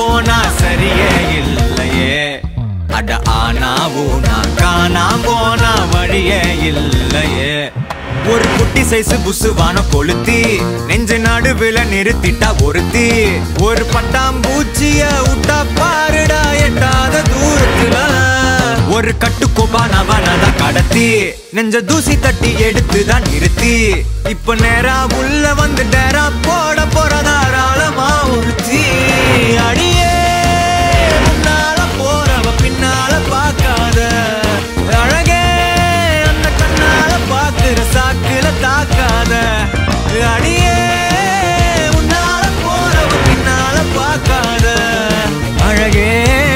போனா சரியே இல்லையே அட ஆனா ஊனா காணா போனா வழியே இல்லையே ஒரு குட்டி சைஸ் புசுவான கொளுத்தி நெஞ்ச நடுவுல நிறுத்திட்டா ஒருத்தி ஒரு பட்டாம்பூச்சிய விட்டா பாருடா எட்டாத தூரத்துல ஒரு கட்டுக்கோபானவனதான் கடத்தி நெஞ்ச தூசி தட்டி எடுத்து தான் நிறுத்தி இப்ப நேரா உள்ள வந்து டேரா போட போற தாராளமா உறுத்தி அடியே முன்னால போறவ பின்னால பார்க்காத அழகே அந்த கண்ணால பாக்குற சாக்குல தாக்காத அடியே முன்னால போறவ பின்னால பார்க்காத அழகே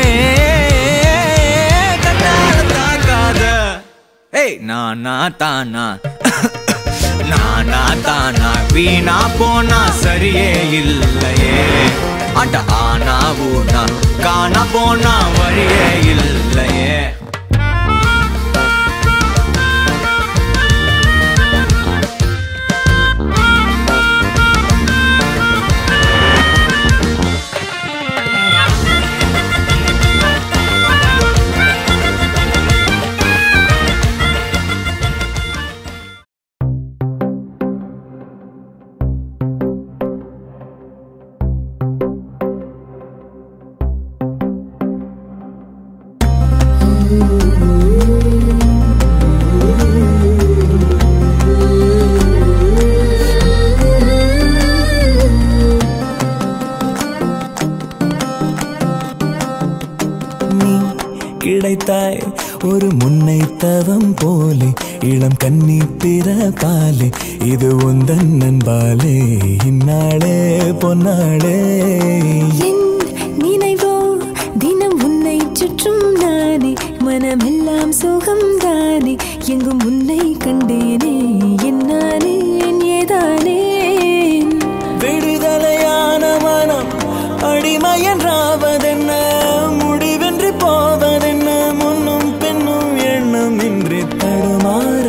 கண்ணால தாக்காத ஏய் நானா தானா நானா தானா வீணா போனா சரியே இல்லையே அட ஆனா ஊனா காணா போனா வழியே இல்லையே நீ கிடைத்தாய் ஒரு முன்னை தவம் போலே இளம் கன்னி பிறப்பாலே இது உந்தன் நண்பாலே இந்நாளே பொன்னாளே என் நினைவோ தினம் உன்னை சுற்றும் நானே மனமெல்லாம் சுகம் தானே எங்கும் உன்னை கண்டேனே என்னானே ஏதானே விடுதலையான மனம் அடிமை என்றாவதென்ன முடிவென்று போவதென்ன முன்னும் பெண்ணும் எண்ணம் இன்றி தடுமாற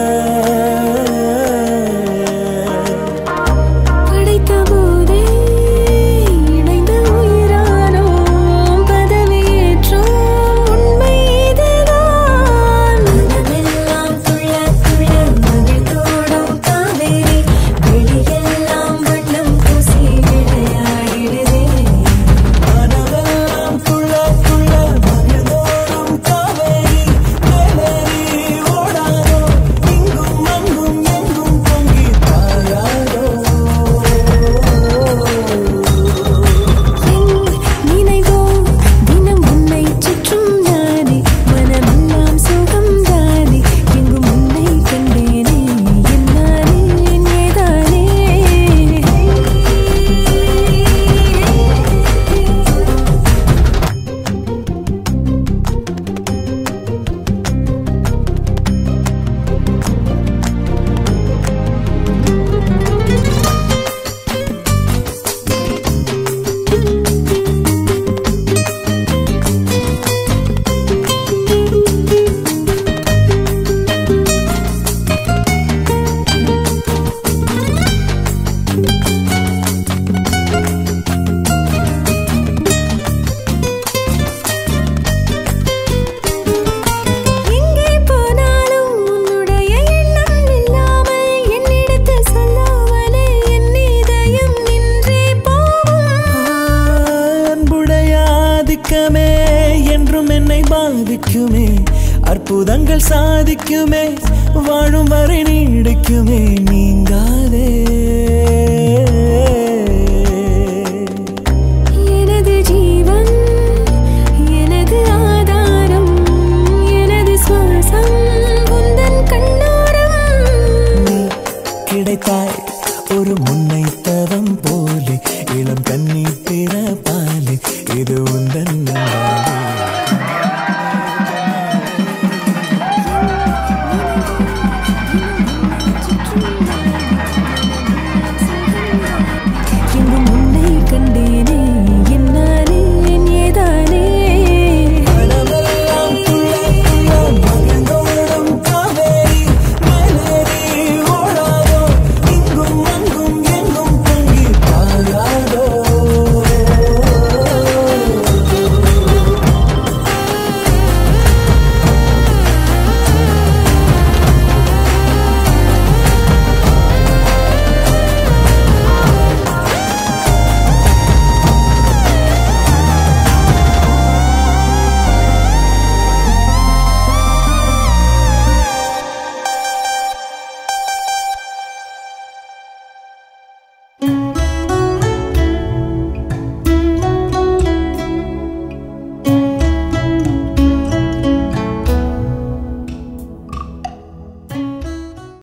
படைத்த போதே இணைந்த உயிரானோம் பதவியேற்றோம் உண்மை இதுதான் மனமெல்லாம் துள்ள துள்ள மகிழ்ந்தோடும் காவேரி வெளியெல்லாம் வண்ணம் பூசி விளையாடிடுதே மனமெல்லாம் துள்ள துள்ள மகிழ்ந்தோடும் காவேரி மேலேறி ஓடாதோ இங்கும் அங்கும் எங்கும் பொங்கி தாயாதோ என் நினைவோ தினம் உன்னை சுற்றும் நானே மனமெல்லாம் சுகம் தானே எங்கும் உன்னை கண்டேனே என்னானே ஏதானே எங்கே போனாலும் உன்னுடைய எண்ணம் இல்லாமல் என்னிடத்தில் சொல்லாமலே என் இதயம் நின்றே போகும் அன்புடைய ஆதிக்கமே என்றும் என்னை பாதிக்குமே அற்புதங்கள் சாதிக்குமே வாழும் வரை நீடிக்குமே நீங்காதே எனது ஜீவன் எனது ஆதாரம் எனது சுவாசம் உந்தன் கண்ணோரம் நீ கிடைத்தாய் ஒரு முன்னை தவம் போலே இளம் கன்னி பிறப்பாலே இது உந்தன் நாளே